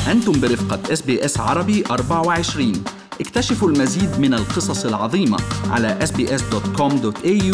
أنتم برفقة اس بي اس عربي 24 اكتشفوا المزيد من القصص العظيمة على sbs.com.au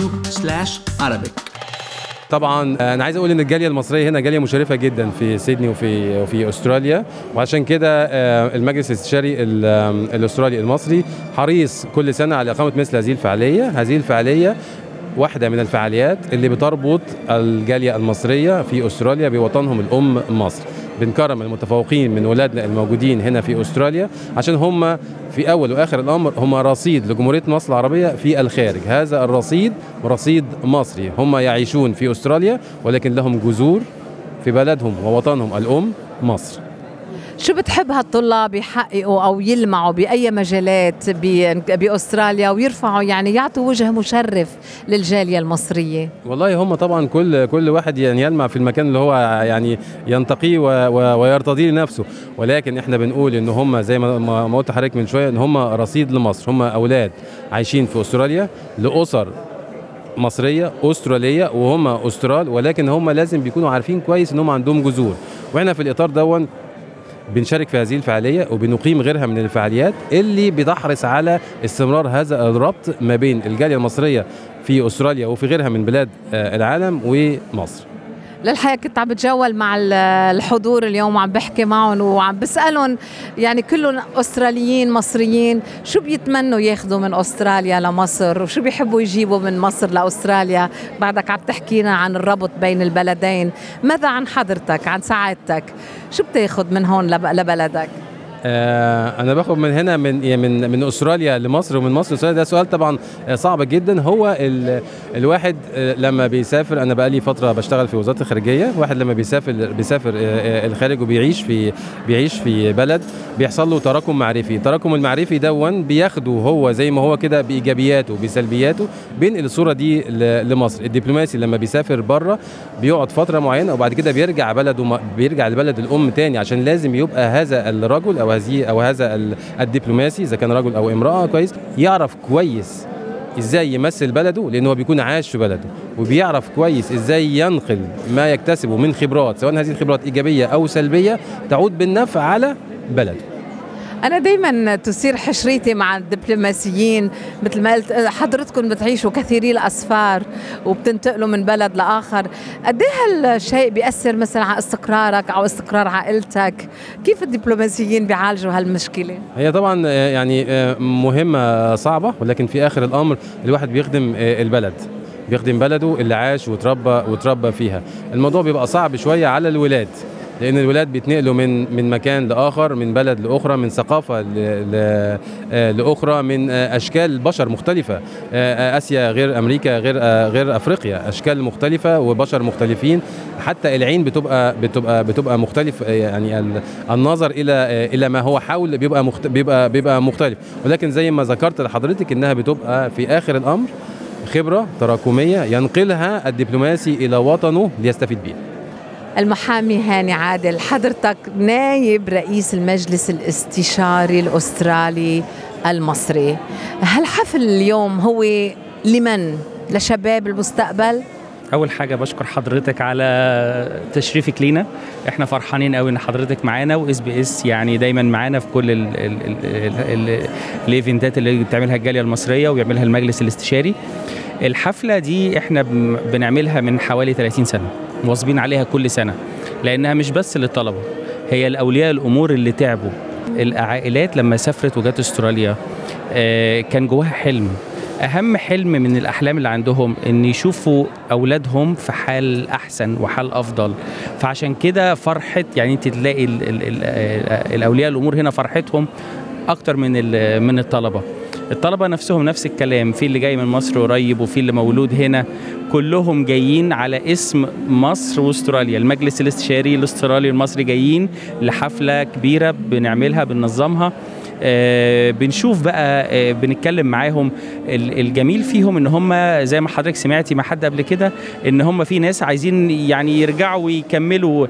arabic طبعا انا عايز اقول ان الجاليه المصريه هنا جاليه مشرفه جدا في سيدني وفي وفي استراليا وعشان كده آه، المجلس الاستشاري ال- آم، الاسترالي المصري حريص كل سنه على اقامه مثل هذه الفعاليه هذه الفعاليه واحده من الفعاليات اللي بتربط الجاليه المصريه في استراليا بوطنهم الام مصر بنكرم المتفوقين من ولادنا الموجودين هنا في استراليا عشان هم في اول واخر الامر هم رصيد لجمهوريه مصر العربيه في الخارج هذا الرصيد رصيد مصري هم يعيشون في استراليا ولكن لهم جذور في بلدهم ووطنهم الام مصر شو بتحب هالطلاب يحققوا او يلمعوا باي مجالات ب- باستراليا ويرفعوا يعني يعطوا وجه مشرف للجاليه المصريه والله هم طبعا كل كل واحد يعني يلمع في المكان اللي هو يعني ينتقيه و- و- ويرتضيه لنفسه ولكن احنا بنقول ان هم زي ما ما ما قلت لحضرتك من شويه ان هم رصيد لمصر هم اولاد عايشين في استراليا لاسر مصريه استراليه وهم استرال ولكن هم لازم بيكونوا عارفين كويس ان هم عندهم جذور واحنا في الاطار دون بنشارك في هذه الفعاليه وبنقيم غيرها من الفعاليات اللي بتحرص على استمرار هذا الربط ما بين الجاليه المصريه في استراليا وفي غيرها من بلاد آه، العالم ومصر للحقيقه كنت عم بتجول مع ال- الحضور اليوم وعم بحكي معهم وعم بسالهم يعني كلهم استراليين مصريين شو بيتمنوا ياخذوا من استراليا لمصر وشو بيحبوا يجيبوا من مصر لاستراليا بعدك عم تحكينا عن الربط بين البلدين ماذا عن حضرتك عن سعادتك شو بتاخذ من هون لب- لبلدك آه، انا باخد من هنا من يعني من من استراليا لمصر ومن مصر لاستراليا ده سؤال طبعا آه، صعب جدا هو ال الواحد آه، لما بيسافر انا بقالي فتره بشتغل في وزاره الخارجيه واحد لما بيسافر بيسافر آه، آه، الخارج وبيعيش في بيعيش في بلد بيحصل له تراكم معرفي التراكم المعرفي دون بياخده هو زي ما هو كده بايجابياته بسلبياته بينقل الصوره دي ل- لمصر الدبلوماسي لما بيسافر بره بيقعد فتره معينه وبعد كده بيرجع بلده م- بيرجع لبلد الام تاني عشان لازم يبقى هذا الرجل او هذه او هذا ال- الدبلوماسي اذا كان رجل او امراه كويس يعرف كويس ازاي يمثل بلده لان هو بيكون عايش في بلده وبيعرف كويس ازاي ينقل ما يكتسبه من خبرات سواء هذه الخبرات ايجابيه او سلبيه تعود بالنفع على بلده أنا دايما تثير حشريتي مع الدبلوماسيين مثل ما قلت حضرتكم بتعيشوا كثيري الأسفار وبتنتقلوا من بلد لآخر قد إيه هالشيء بيأثر مثلا على استقرارك أو استقرار عائلتك كيف الدبلوماسيين بيعالجوا هالمشكلة؟ هي طبعا آه، يعني آه، مهمة صعبة ولكن في آخر الأمر الواحد بيخدم آه، البلد بيخدم بلده اللي عاش وتربى وتربى فيها الموضوع بيبقى صعب شوية على الولاد لأن الولاد بيتنقلوا من من مكان لآخر من بلد لأخرى من ثقافة ل- ل- آه، لأخرى من آه، أشكال بشر مختلفة آه، آه، آسيا غير أمريكا غير آه، غير أفريقيا أشكال مختلفة وبشر مختلفين حتى العين بتبقى بتبقى بتبقى مختلف آه، يعني ال- النظر الى آه، الى ما هو حول بيبقى مخت... بيبقى بيبقى مختلف ولكن زي ما ذكرت لحضرتك انها بتبقى في اخر الامر خبره تراكميه ينقلها الدبلوماسي الى وطنه ليستفيد بيها المحامي هاني عادل حضرتك نايب رئيس المجلس الاستشاري الأسترالي المصري هالحفل اليوم هو لمن؟ لشباب المستقبل؟ اول حاجه بشكر حضرتك على تشريفك لينا احنا فرحانين قوي ان حضرتك معانا واس بي اس يعني دايما معانا في كل ال- ال- ال- ال- ال- الايفنتات اللي بتعملها الجاليه المصريه وبيعملها المجلس الاستشاري الحفله دي احنا بن- بنعملها من حوالي 30 سنه مواظبين عليها كل سنه لانها مش بس للطلبه هي الاولياء الامور اللي تعبوا العائلات لما سافرت وجت استراليا آه، كان جواها حلم اهم حلم من الاحلام اللي عندهم ان يشوفوا اولادهم في حال احسن وحال افضل فعشان كده فرحه يعني انت تلاقي ال ال ال الاولياء الامور هنا فرحتهم اكتر من ال- من الطلبه الطلبه نفسهم نفس الكلام في اللي جاي من مصر قريب وفي اللي مولود هنا كلهم جايين على اسم مصر واستراليا المجلس الاستشاري الاسترالي المصري جايين لحفله كبيره بنعملها بننظمها آه، بنشوف بقى آه، بنتكلم معاهم ال- الجميل فيهم ان هم زي ما حضرتك سمعتي مع حد قبل كده ان هم في ناس عايزين يعني يرجعوا ويكملوا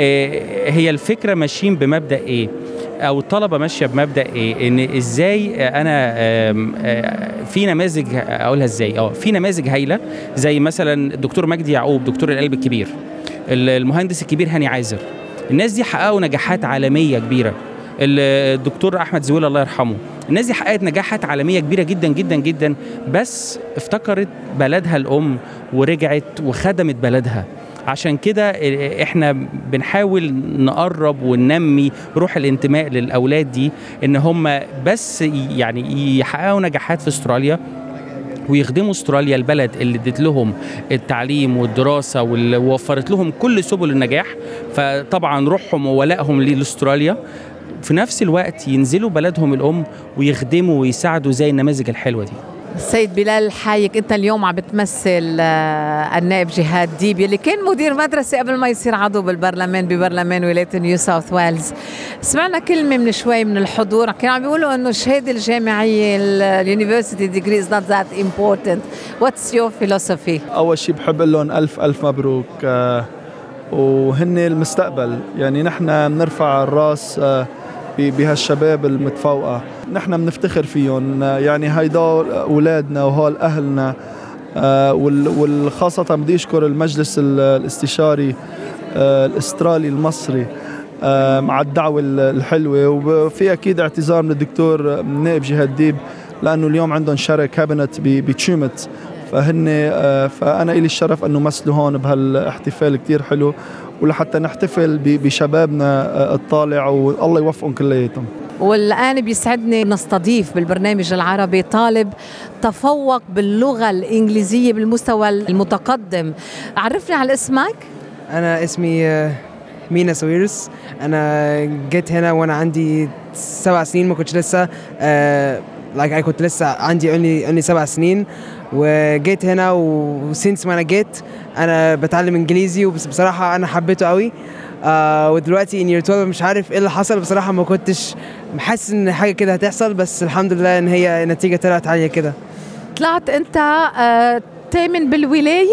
آه، هي الفكره ماشيين بمبدا ايه او الطلبه ماشيه بمبدا ايه ان ازاي انا آم، آه، في نماذج اقولها ازاي اه في نماذج هايله زي مثلا الدكتور مجدي يعقوب دكتور القلب الكبير المهندس الكبير هاني عازر الناس دي حققوا نجاحات عالميه كبيره الدكتور احمد زويل الله يرحمه الناس دي حققت نجاحات عالميه كبيره جدا جدا جدا بس افتكرت بلدها الام ورجعت وخدمت بلدها عشان كده احنا بنحاول نقرب وننمي روح الانتماء للاولاد دي ان هم بس يعني يحققوا نجاحات في استراليا ويخدموا استراليا البلد اللي ادت لهم التعليم والدراسه واللي وفرت لهم كل سبل النجاح فطبعا روحهم وولائهم لاستراليا في نفس الوقت ينزلوا بلدهم الام ويخدموا ويساعدوا زي النماذج الحلوه دي سيد بلال حايك انت اليوم عم بتمثل آه، النائب جهاد ديبي اللي كان مدير مدرسه قبل ما يصير عضو بالبرلمان ببرلمان ولايه نيو ساوث ويلز سمعنا كلمه من شوي من الحضور كانوا عم بيقولوا انه الشهاده الجامعيه اليونيفرسيتي ديجري از نوت ذات امبورتنت واتس يور فيلوسفي اول شيء بحب اقول لهم الف الف مبروك آه، وهن المستقبل يعني نحن بنرفع الراس آه، بهالشباب المتفوقه نحن بنفتخر فيهم يعني هيدا اولادنا وهول اهلنا آه، وخاصة بدي اشكر المجلس الاستشاري آه، الاسترالي المصري آه، مع الدعوة الحلوة وفي اكيد اعتذار من الدكتور نائب جهاد ديب لانه اليوم عندهم شرع كابينت بتشومت فهن فانا الي الشرف انه مثلوا هون بهالاحتفال كتير حلو ولحتى نحتفل بشبابنا الطالع والله يوفقهم كلياتهم والآن بيسعدني نستضيف بالبرنامج العربي طالب تفوق باللغة الإنجليزية بالمستوى المتقدم عرفني على اسمك أنا اسمي آه، مينا سويرس أنا جيت هنا وأنا عندي سبع سنين ما كنتش لسه uh, like I كنت لسه عندي only only سبع سنين وجيت هنا وسينس ما انا جيت انا بتعلم انجليزي وبصراحه انا حبيته قوي آه ودلوقتي ان 12 مش عارف ايه اللي حصل بصراحه ما كنتش حاسس ان حاجه كده هتحصل بس الحمد لله ان هي النتيجه طلعت عاليه كده طلعت انت آه تامن بالولايه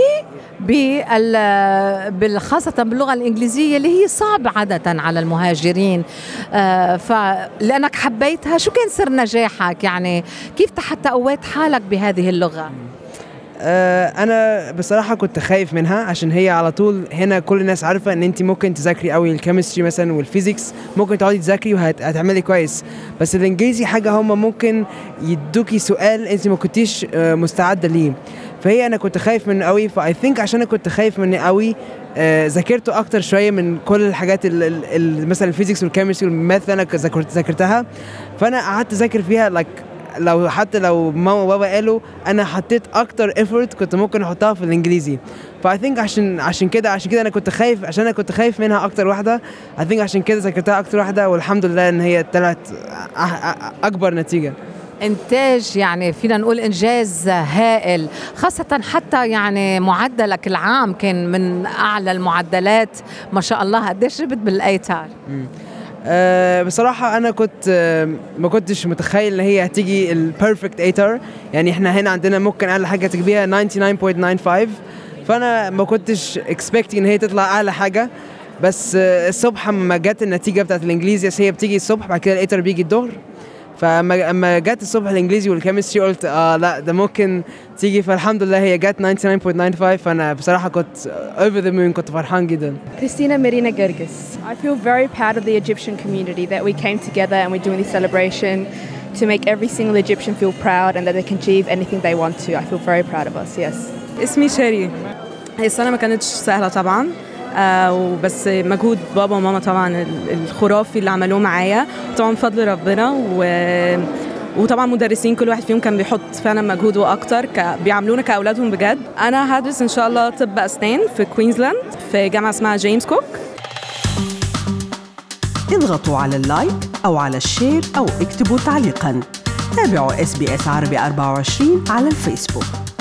خاصة باللغة الإنجليزية اللي هي صعبة عادة على المهاجرين آه فلأنك حبيتها شو كان سر نجاحك يعني كيف حتى قويت حالك بهذه اللغة؟ آه، انا بصراحه كنت خايف منها عشان هي على طول هنا كل الناس عارفه ان انت ممكن تذاكري قوي الكيمستري مثلا والفيزيكس ممكن تقعدي تذاكري وهتعملي كويس بس الانجليزي حاجه هم ممكن يدوكي سؤال انت ما كنتيش آه، مستعده ليه فهي انا كنت خايف منه قوي فاي ثينك عشان انا كنت خايف منه قوي آه، ذاكرته اكتر شويه من كل الحاجات ال مثلا الفيزيكس والكيمستري والماث انا ذاكرتها فانا قعدت اذاكر فيها لايك like لو حتى لو ماما وبابا قالوا انا حطيت اكتر ايفورت كنت ممكن احطها في الانجليزي فاي ثينك عشان عشان كده عشان كده انا كنت خايف عشان انا كنت خايف منها اكتر واحده اي ثينك عشان كده ذاكرتها اكتر واحده والحمد لله ان هي طلعت اكبر نتيجه انتاج يعني فينا نقول انجاز هائل خاصه حتى يعني معدلك العام كان من اعلى المعدلات ما شاء الله قديش جبت بالايتار أه بصراحة أنا كنت أه ما كنتش متخيل إن هي هتيجي البيرفكت ايتر يعني إحنا هنا عندنا ممكن أقل حاجة تجيبيها 99.95 فأنا ما كنتش اكسبكتنج إن هي تطلع أعلى حاجة بس أه الصبح لما جت النتيجة بتاعت الإنجليزي هي بتيجي الصبح بعد كده الايتر بيجي الظهر فاما اما جت الصبح الانجليزي والكيمستري قلت اه لا ده ممكن تيجي فالحمد لله هي جت 99.95 فانا بصراحه كنت over the moon كنت فرحان جدا Christina Marina Gerges I feel very proud of the Egyptian community that we came together and we're doing this celebration to make every single Egyptian feel proud and that they can achieve anything they want to. I feel very proud of us, yes. اسمي شيري هي السنة ما كانتش سهلة طبعا آه وبس مجهود بابا وماما طبعا الخرافي اللي عملوه معايا طبعا بفضل ربنا و وطبعا مدرسين كل واحد فيهم كان بيحط فعلا مجهوده اكتر ك... بيعاملونا كاولادهم بجد انا هدرس ان شاء الله طب اسنان في كوينزلاند في جامعه اسمها جيمس كوك اضغطوا على اللايك او على الشير او اكتبوا تعليقا تابعوا اس بي اس عربي 24 على الفيسبوك